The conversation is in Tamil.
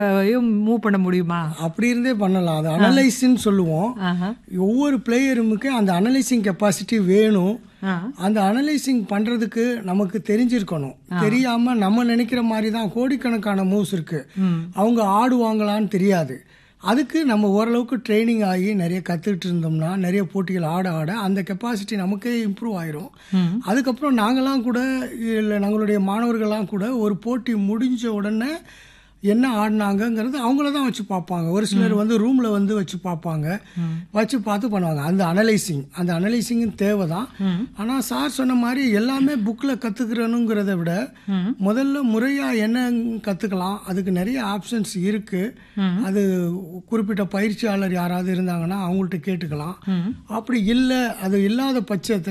மூவ் பண்ண முடியுமா அப்படி இருந்தே பண்ணலாம் அது அனலைசின்னு சொல்லுவோம் ஆஹா. ஒவ்வொரு பிளேயருமுக்கு அந்த அனலைசிங் கெப்பாசிட்டி வேணும் ஆ. அந்த அனலைசிங் பண்ணுறதுக்கு நமக்கு தெரிஞ்சிருக்கணும் தெரியாம நம்ம நினைக்கிற மாதிரி தான் கோடிக்கணக்கான மூவ்ஸ் இருக்கு அவங்க ஆடுவாங்களான்னு தெரியாது அதுக்கு நம்ம ஓரளவுக்கு ட்ரைனிங் ஆகி நிறைய கற்றுக்கிட்டு இருந்தோம்னா நிறைய போட்டிகள் ஆட ஆட அந்த கெப்பாசிட்டி நமக்கே இம்ப்ரூவ் ஆயிரும் அதுக்கப்புறம் நாங்களாம் கூட இல்லை நம்மளுடைய மாணவர்கள்லாம் கூட ஒரு போட்டி முடிஞ்ச உடனே என்ன ஆடினாங்கங்கிறது அவங்கள தான் வச்சு பார்ப்பாங்க ஒரு சிலர் வந்து ரூமில் வந்து வச்சு பார்ப்பாங்க வச்சு பார்த்து பண்ணுவாங்க அந்த அனலைசிங் அந்த அனலைசிங்கும் தேவை தான் ஆனால் சார் சொன்ன மாதிரி எல்லாமே புக்கில் கற்றுக்கிறனுங்கிறத விட முதல்ல முறையாக என்ன கற்றுக்கலாம் அதுக்கு நிறைய ஆப்ஷன்ஸ் இருக்குது அது குறிப்பிட்ட பயிற்சியாளர் யாராவது இருந்தாங்கன்னா அவங்கள்ட்ட கேட்டுக்கலாம் அப்படி இல்லை அது இல்லாத பட்சத்தில்